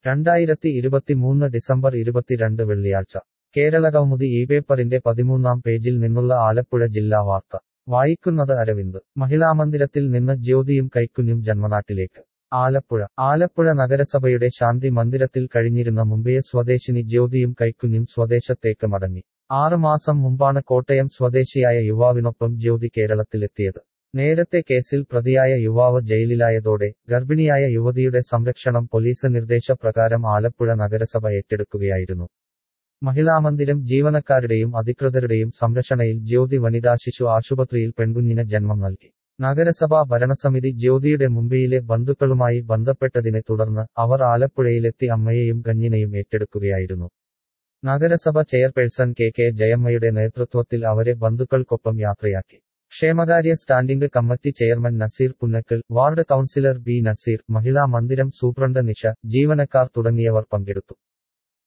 രണ്ടായിരത്തി ഇരുപത്തിമൂന്ന് ഡിസംബർ ഇരുപത്തിരണ്ട് വെള്ളിയാഴ്ച കേരളകൗമുദി ഈ പേപ്പറിന്റെ പതിമൂന്നാം പേജിൽ നിന്നുള്ള ആലപ്പുഴ ജില്ലാ വാർത്ത വായിക്കുന്നത് അരവിന്ദ് മഹിളാമന്ദിരത്തിൽ നിന്ന് ജ്യോതിയും കൈക്കുഞ്ഞും ജന്മനാട്ടിലേക്ക് ആലപ്പുഴ ആലപ്പുഴ നഗരസഭയുടെ ശാന്തി മന്ദിരത്തിൽ കഴിഞ്ഞിരുന്ന മുംബൈ സ്വദേശിനി ജ്യോതിയും കൈക്കുഞ്ഞും സ്വദേശത്തേക്ക് മടങ്ങി ആറുമാസം മുമ്പാണ് കോട്ടയം സ്വദേശിയായ യുവാവിനൊപ്പം ജ്യോതി കേരളത്തിലെത്തിയത് നേരത്തെ കേസിൽ പ്രതിയായ യുവാവ് ജയിലിലായതോടെ ഗർഭിണിയായ യുവതിയുടെ സംരക്ഷണം പോലീസ് നിർദ്ദേശപ്രകാരം ആലപ്പുഴ നഗരസഭ ഏറ്റെടുക്കുകയായിരുന്നു മഹിളാമന്ദിരം ജീവനക്കാരുടെയും അധികൃതരുടെയും സംരക്ഷണയിൽ ജ്യോതി വനിതാ ശിശു ആശുപത്രിയിൽ പെൺകുഞ്ഞിന് ജന്മം നൽകി നഗരസഭാ ഭരണസമിതി ജ്യോതിയുടെ മുംബൈയിലെ ബന്ധുക്കളുമായി ബന്ധപ്പെട്ടതിനെ തുടർന്ന് അവർ ആലപ്പുഴയിലെത്തി അമ്മയെയും കഞ്ഞിനെയും ഏറ്റെടുക്കുകയായിരുന്നു നഗരസഭ ചെയർപേഴ്സൺ കെ കെ ജയമ്മയുടെ നേതൃത്വത്തിൽ അവരെ ബന്ധുക്കൾക്കൊപ്പം യാത്രയാക്കി ക്ഷേമകാര്യ standing committee chairman Naseer Punnakkal ward councillor B Naseer Mahila Mandiram superintendent Nisha ജീവനക്കാർ തുടങ്ങിയവർ പങ്കെടുത്തു